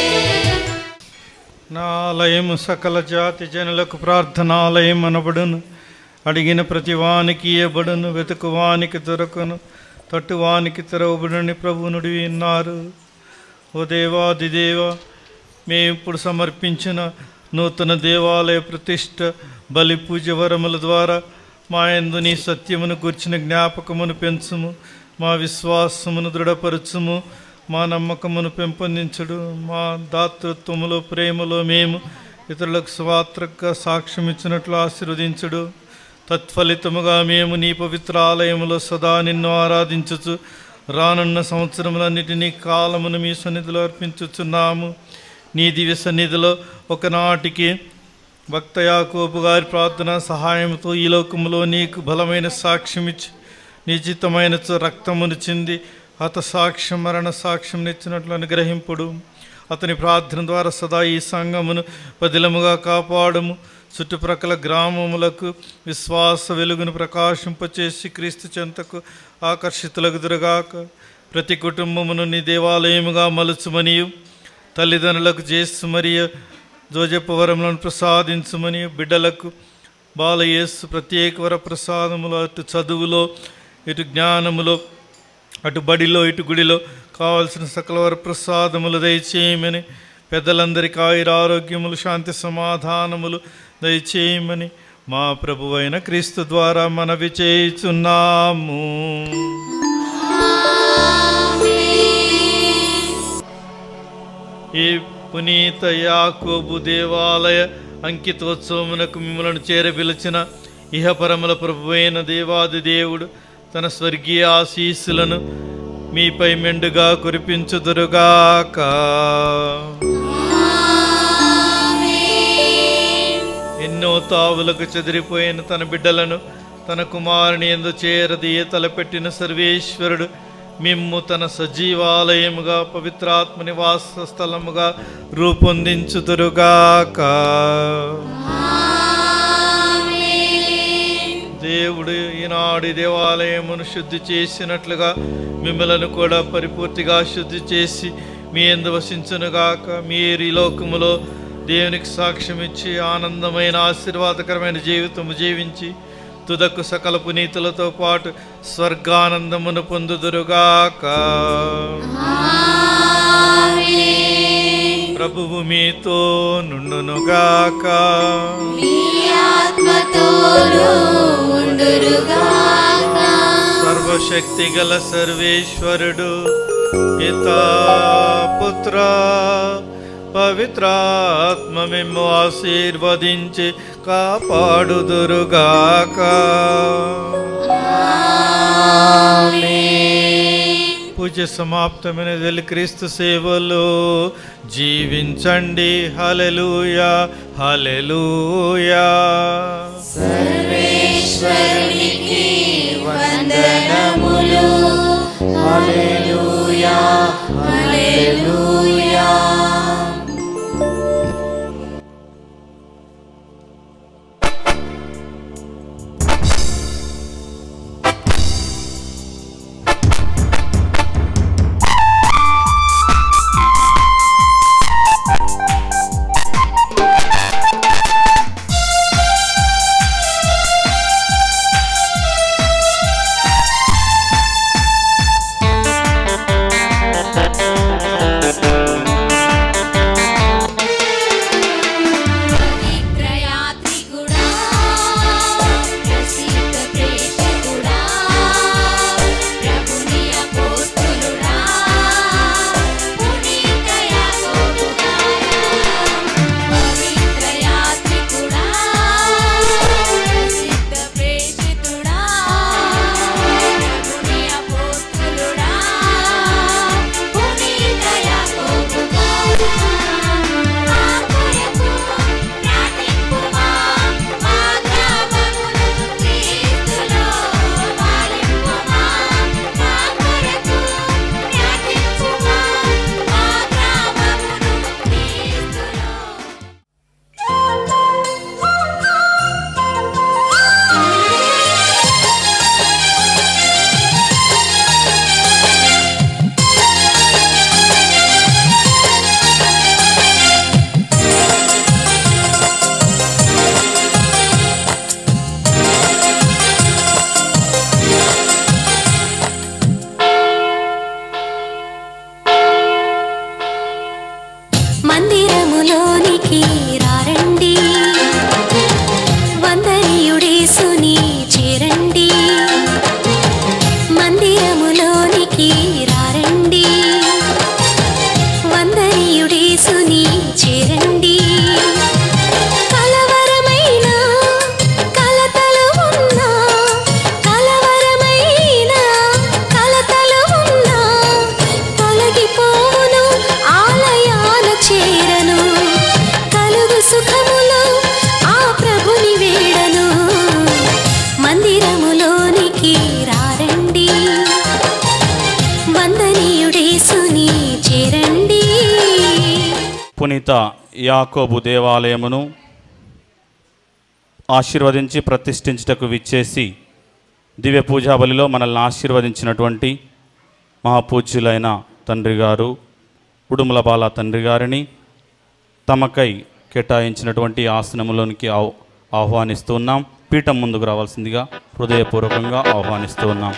నా ఆలయము సకల జాతి జనులకు ప్రార్థనాలయం అనబడును అడిగిన ప్రతి వానికి ఇవ్వబడును వెతుకు వానికి దొరకను తట్టు వానికి తెరవబడుని ప్రభునుడి విన్నారు ఓ దేవాది దేవ మేము ఇప్పుడు సమర్పించిన నూతన దేవాలయ ప్రతిష్ట బలి పూజ వరముల ద్వారా మా యందు నీ సత్యమును గుర్చిన జ్ఞాపకమును పెంచుము మా విశ్వాసమును దృఢపరచుము మా నమ్మకమును పెంపొందించుడు మా దాతృత్వములో ప్రేమలో మేము ఇతరులకు స్వాత్రక సాక్ష్యం ఇచ్చినట్లు ఆశీర్వదించుడు తత్ఫలితముగా మేము నీ పవిత్ర ఆలయములో సదా నిన్ను ఆరాధించుచు రానున్న సంవత్సరములన్నిటినీ కాలమును మీ సన్నిధిలో అర్పించుచున్నాము నీ దివ్య సన్నిధిలో ఒకనాటికి భక్త యాకోబు గారి ప్రార్థన సహాయంతో ఈ లోకములో నీకు బలమైన సాక్ష్యమిచ్చి నిశ్చితమైన రక్తమును చెంది అత సాక్ష్యం మరణ సాక్ష్యం ఇచ్చినట్లు అనుగ్రహింపుడు అతని ప్రార్థన ద్వారా సదా ఈ సంఘమును పదిలముగా కాపాడము చుట్టుప్రక్కల గ్రామములకు విశ్వాస వెలుగును ప్రకాశింపచేసి క్రీస్తు చెంతకు ఆకర్షితులకు దురగాక ప్రతి కుటుంబమును నీ దేవాలయముగా మలుచుమనియు తల్లిదండ్రులకు చేస్తు మరియు జోజప్ప వరములను ప్రసాదించమని బిడ్డలకు బాలయేసు ప్రత్యేక వర ప్రసాదములు అటు చదువులో ఇటు జ్ఞానములో అటు బడిలో ఇటు గుడిలో కావలసిన సకల వర ప్రసాదములు దయచేయమని పెద్దలందరికీ ఆయుర ఆరోగ్యములు శాంతి సమాధానములు దయచేయమని మా ప్రభువైన క్రీస్తు ద్వారా మనవి చేయుచున్నాము ఈ పునీత యాకోబు దేవాలయ అంకితోత్సవమునకు మిమ్మలను చేరపిలిచిన ఇహపరముల ప్రభువైన దేవాది దేవుడు తన స్వర్గీయ ఆశీస్సులను మీపై మెండుగా కురిపించుదురుగాక ఎన్నో తావులకు చెదిరిపోయిన తన బిడ్డలను తన కుమారుని ఎందు చేరదీయ తలపెట్టిన సర్వేశ్వరుడు మిమ్ము తన సజీవాలయముగా పవిత్రాత్మ నివాస స్థలముగా రూపొందించుదురుగాక దేవుడు ఈనాడు ఈ దేవాలయమును శుద్ధి చేసినట్లుగా మిమ్మలను కూడా పరిపూర్తిగా శుద్ధి చేసి మీ ఎందు వసించునుగాక మీరు ఈ లోకములో దేవునికి సాక్ష్యం ఇచ్చి ఆనందమైన ఆశీర్వాదకరమైన జీవితం జీవించి తుదకు సకల పునీతులతో పాటు స్వర్గానందమును పొందుదురుగాక ప్రభువు మీతో నుండునుగాక సర్వశక్తి గల సర్వేశ్వరుడు పితా పుత్ర పవిత్రాత్మ మేము ఆశీర్వదించి కాపాడుదురుగాక పూజ సమాప్తమైన వెళ్ళి క్రీస్తు సేవలో జీవించండి హలెలూయా హలెలూయా సర్వేశ్వరునికి వందనములు హల్లెలూయా హల్లెలూయా పవిత్రయాత్రికుడా ప్రసిద్ధ ప్రేషకుడా ప్రభుని అపోస్తులుడా పునీత యాకోబుగా పవిత్రయాత్రికుడా ప్రసిద్ధ ప్రేషితుడా ప్రభుని అపోస్తులుడా పునీత యాకోబుగా మందిరములోనికి రారండి వందనీయుడేసుని చేరండి మందిరములోనికి రారండి వందనీయుడేసుని చేరండి కలవరమైన కలతలు ఉన్నా కలవరమైన కలతలు ఉన్నా తొలగిపోవును ఆలయాల చేరను కలుగు సుఖములు ఆ ప్రభుని వేడను మందిరములోనికి రారండి వందనీయుడేసుని చేరండి పునీత యాకోబు దేవాలయమును ఆశీర్వదించి ప్రతిష్ఠించుటకు విచ్చేసి దివ్య పూజా బలిలో మనల్ని ఆశీర్వదించినటువంటి మహాపూజ్యులైన తండ్రి గారు ఉడుముల బాల తండ్రి గారిని తమకై కేటాయించినటువంటి ఆసనములోనికి ఆహ్ ఆహ్వానిస్తూ ఉన్నాం పీఠం ముందుకు రావాల్సిందిగా హృదయపూర్వకంగా ఆహ్వానిస్తూ ఉన్నాం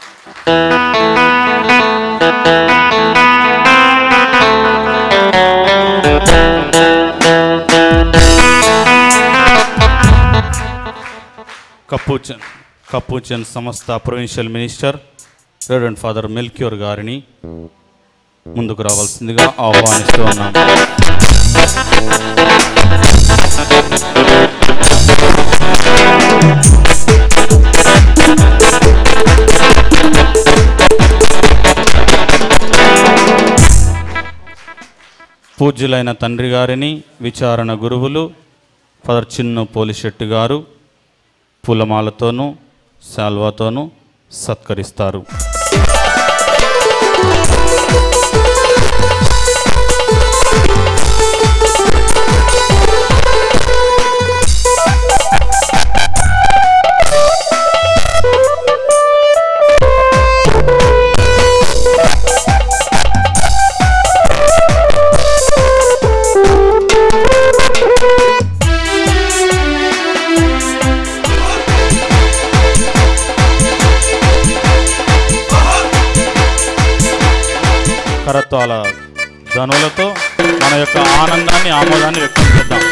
కపూచన్ కపూచన్ సంస్థ provincial minister reverend father Melchior గారిని ముందుకు రావాల్సిందిగా ఆహ్వానిస్తూ ఉన్నాం పూజ్యులైన తండ్రి గారిని విచారణ గురువులు ఫాదర్ చిన్ను పోలిశెట్టి గారు పూలమాలతోనూ శాల్వాతోనూ సత్కరిస్తారు Thank you. కరత్వాల ధనులతో మన యొక్క ఆనందాన్ని ఆమోదాన్ని వ్యక్తం చేద్దాం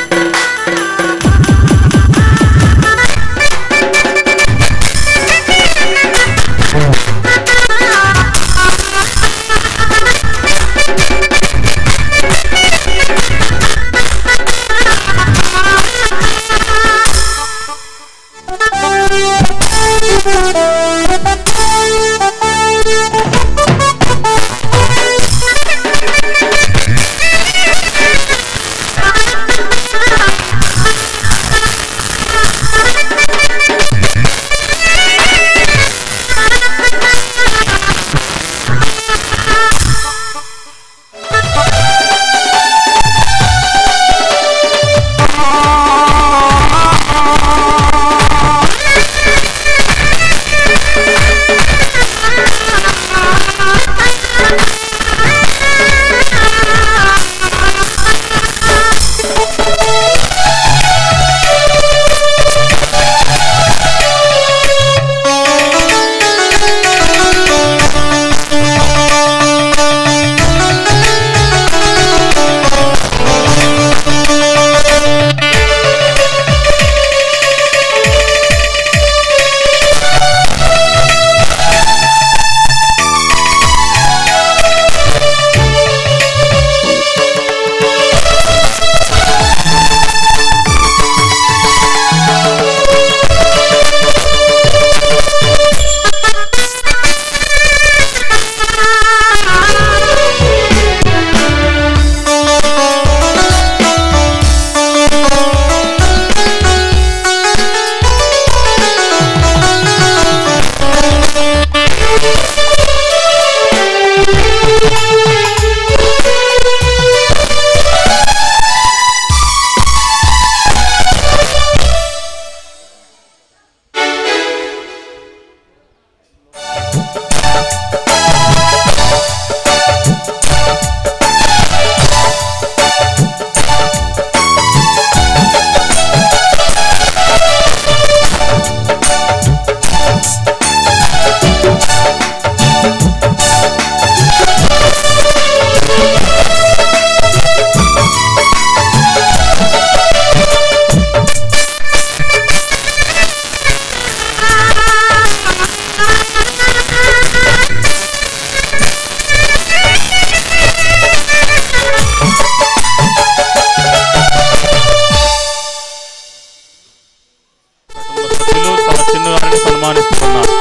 కుటుంబ సభ్యులు తమ చిన్నగారిని సన్మానిస్తున్నారు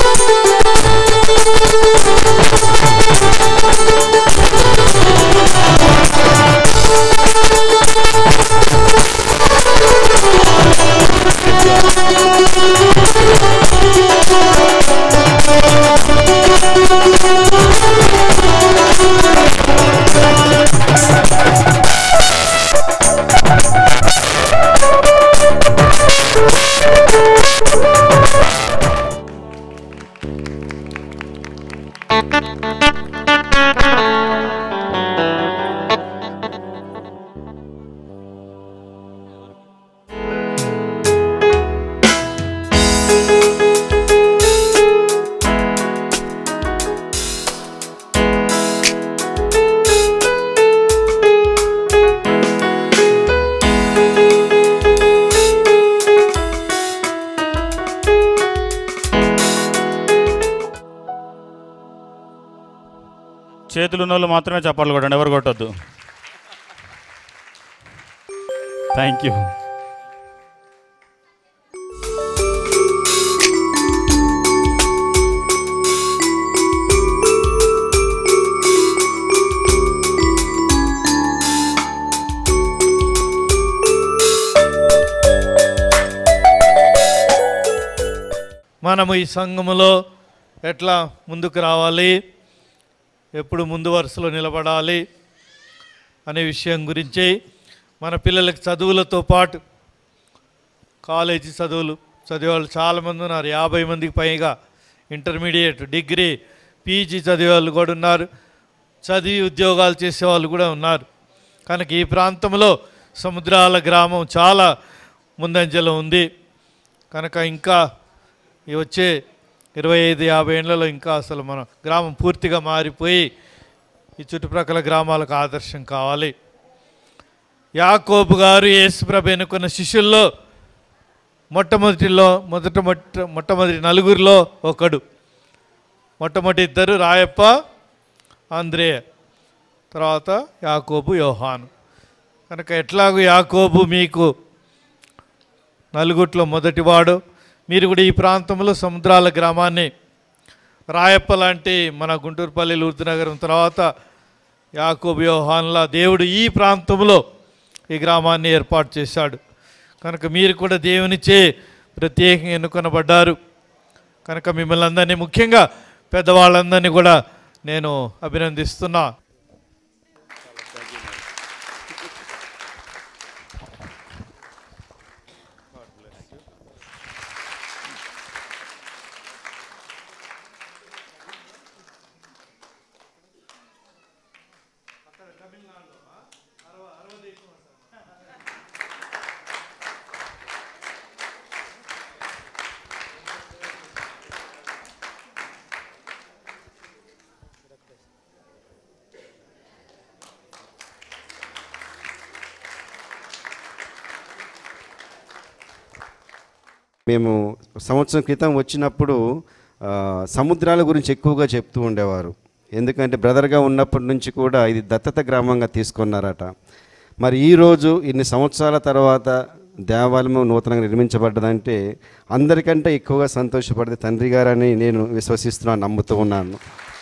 చేతులు ఉన్న వాళ్ళు మాత్రమే చప్పట్లు కొట్టండి ఎవరు కొట్టద్దు థ్యాంక్ యూ మనము ఈ సంఘములో ఎట్లా ముందుకు రావాలి ఎప్పుడు ముందు వరుసలో నిలబడాలి అనే విషయం గురించి మన పిల్లలకి చదువులతో పాటు కాలేజీ చదువులు చదివే వాళ్ళు చాలామంది ఉన్నారు యాభై మందికి పైగా ఇంటర్మీడియట్ డిగ్రీ పీజీ చదివే వాళ్ళు కూడా ఉన్నారు చదివి ఉద్యోగాలు చేసే వాళ్ళు కూడా ఉన్నారు కనుక ఈ ప్రాంతంలో సముద్రాల గ్రామం చాలా ముందంజలో ఉంది కనుక ఇంకా ఈ వచ్చే ఇరవై ఐదు యాభై ఏళ్ళలో ఇంకా అసలు మన గ్రామం పూర్తిగా మారిపోయి ఈ చుట్టుప్రక్కల గ్రామాలకు ఆదర్శం కావాలి యాకోబు గారు యేసుప్రభు ఎన్నుకున్న శిష్యుల్లో మొట్టమొదటిలో మొదట మొట్ట మొట్టమొదటి నలుగురిలో ఒకడు మొట్టమొదటి ఇద్దరు రాయప్ప ఆంధ్రేయ తర్వాత యాకోబు యోహాను కనుక ఎట్లాగూ యాకోబు మీకు నలుగుట్లో మొదటివాడు మీరు కూడా ఈ ప్రాంతంలో సముద్రాల గ్రామాన్ని రాయప్ప లాంటి మన గుంటూరుపల్లి లూర్తినగరం తర్వాత యాకోబు యోహాన్లా దేవుడు ఈ ప్రాంతంలో ఈ గ్రామాన్ని ఏర్పాటు చేశాడు కనుక మీరు కూడా దేవునిచే ప్రత్యేకంగా ఎన్నుకొనబడ్డారు కనుక మిమ్మల్ని అందరినీ ముఖ్యంగా పెద్దవాళ్ళందరినీ కూడా నేను అభినందిస్తున్నా మేము సంవత్సరం క్రితం వచ్చినప్పుడు ఆ, సముద్రాల గురించి ఎక్కువగా చెప్తూ ఉండేవారు ఎందుకంటే బ్రదర్గా ఉన్నప్పటి నుంచి కూడా ఇది దత్తత గ్రామంగా తీసుకున్నారట మరి ఈరోజు ఇన్ని సంవత్సరాల తర్వాత దేవాలయం నూతనంగా నిర్మించబడ్డదంటే అందరికంటే ఎక్కువగా సంతోషపడేది తండ్రి గారని నేను విశ్వసిస్తున్నాను నమ్ముతూ ఉన్నాను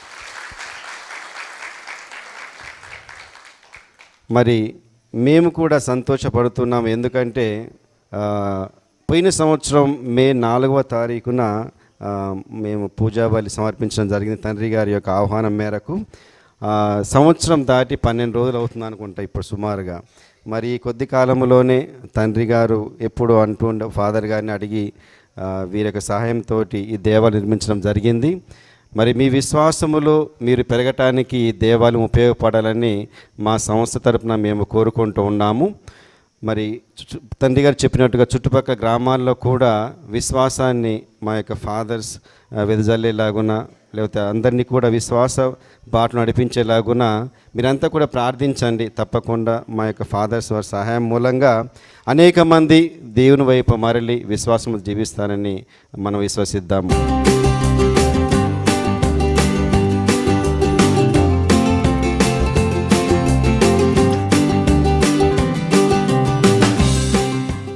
మరి మేము కూడా సంతోషపడుతున్నాం ఎందుకంటే ఆ, పోయిన సంవత్సరం మే నాలుగవ తారీఖున ఆ, మేము పూజా బలి సమర్పించడం జరిగింది తండ్రి గారి యొక్క ఆహ్వానం మేరకు ఆ, సంవత్సరం దాటి పన్నెండు రోజులు అవుతుంది అనుకుంటా ఇప్పుడు సుమారుగా మరి ఈ కొద్ది కాలంలోనే తండ్రి గారు ఎప్పుడు అంటూ ఉండే ఫాదర్ గారిని అడిగి ఆ, వీరి యొక్క సహాయంతో ఈ దేవాలయం నిర్మించడం జరిగింది మరి మీ విశ్వాసములో మీరు పెరగటానికి ఈ దేవాలయం ఉపయోగపడాలని మా సంస్థ తరపున మేము కోరుకుంటూ ఉన్నాము మరి చుట్టూ- తండ్రి గారు చెప్పినట్టుగా చుట్టుపక్కల గ్రామాల్లో కూడా విశ్వాసాన్ని మా యొక్క ఫాదర్స్ వెదజల్లేలాగున లేకపోతే అందరినీ కూడా విశ్వాస బాట నడిపించేలాగున మీరంతా కూడా ప్రార్థించండి తప్పకుండా మా యొక్క ఫాదర్స్ వారి సహాయం మూలంగా అనేక మంది దేవుని వైపు మరలి విశ్వాసం జీవిస్తారని మనం విశ్వసిద్దాము